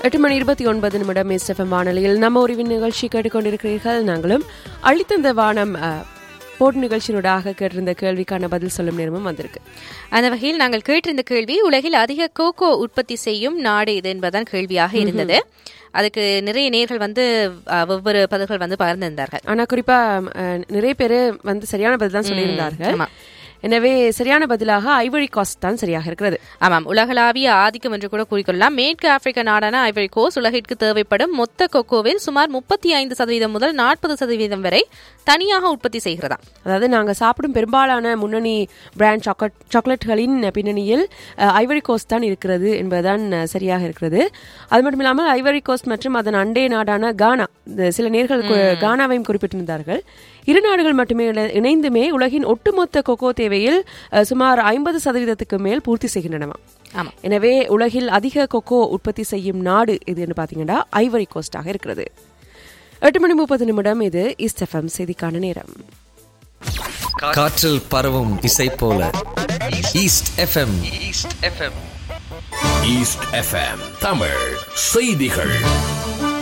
எட்டு மணி இருபத்தி ஒன்பது நிமிடம் எஸ்எஃப்எம் வானொலியில் நம்ம உரிவின் நிகழ்ச்சி கேட்டுக்கொண்டிருக்கிறீர்கள் நாங்களும் அளித்தந்த வானம் அஹ், போட் நிகழ்ச்சியினூடாக கேட்டிருந்த கேள்விக்கான பதில் சொல்லும் நேரமும் வந்திருக்கு அந்த வகையில் நாங்கள் கேட்டிருந்த கேள்வி உலகில் அதிக கோகோ உற்பத்தி செய்யும் நாடு இது என்பதுதான் கேள்வியாக இருந்தது அதுக்கு நிறைய நேர்கள் வந்து அஹ், வெவ்வேறு பதில்கள் வந்து பகிர்ந்திருந்தார்கள் ஆனா குறிப்பா அஹ், நிறைய பேர் வந்து சரியான பதில் தான் சொல்லியிருந்தார்கள் ஆமா. எனவே சரியான பதிலாக ஐவரி காஸ்ட் தான் சரியாக இருக்கிறது ஆமாம் உலகளாவிய ஆதிக்கம் என்று கூட கூறிக்கொள்ளலாம் மேற்கு ஆப்பிரிக்க நாடான ஐவரி கோஸ்ட் உலகிற்கு தேவைப்படும் மொத்த கொக்கோவில் சுமார் முப்பத்தி ஐந்து சதவீதம் முதல் நாற்பது சதவீதம் வரை தனியாக உற்பத்தி செய்கிறதா அதாவது நாங்க சாப்பிடும் பெரும்பாலான முன்னணி பிராண்ட் சாக்லேட் சாக்லேட்டுகளின் பின்னணியில் அஹ், ஐவரி கோஸ்ட் தான் இருக்கிறது என்பதுதான் அஹ், சரியாக இருக்கிறது அது மட்டும் இல்லாமல் ஐவரி கோஸ்ட் மற்றும் அதன் அண்டை நாடான கானா இந்த சில நேர்கள் கு- கானாவையும் குறிப்பிட்டிருந்தார்கள் இரு நாடுகள் மட்டுமே இணை- இணைந்துமே உலகின் ஒட்டுமொத்த கொக்கோ தேவையில் அஹ், சுமார் ஐம்பது சதவீதத்துக்கு மேல் பூர்த்தி செய்கின்றனவா ஆமா எனவே உலகில் அதிக கொக்கோ உற்பத்தி செய்யும் நாடு எதுன்னு பார்த்தீங்கன்னா ஐவரி கோஸ்டாக இருக்கிறது எட்டு மணி முப்பது நிமிடம் இது ஈஸ்ட் எஃப்எம் செய்திக்கான நேரம் காற்றில் பரவும் இசை போல east FM east FM Tamil செய்திகள்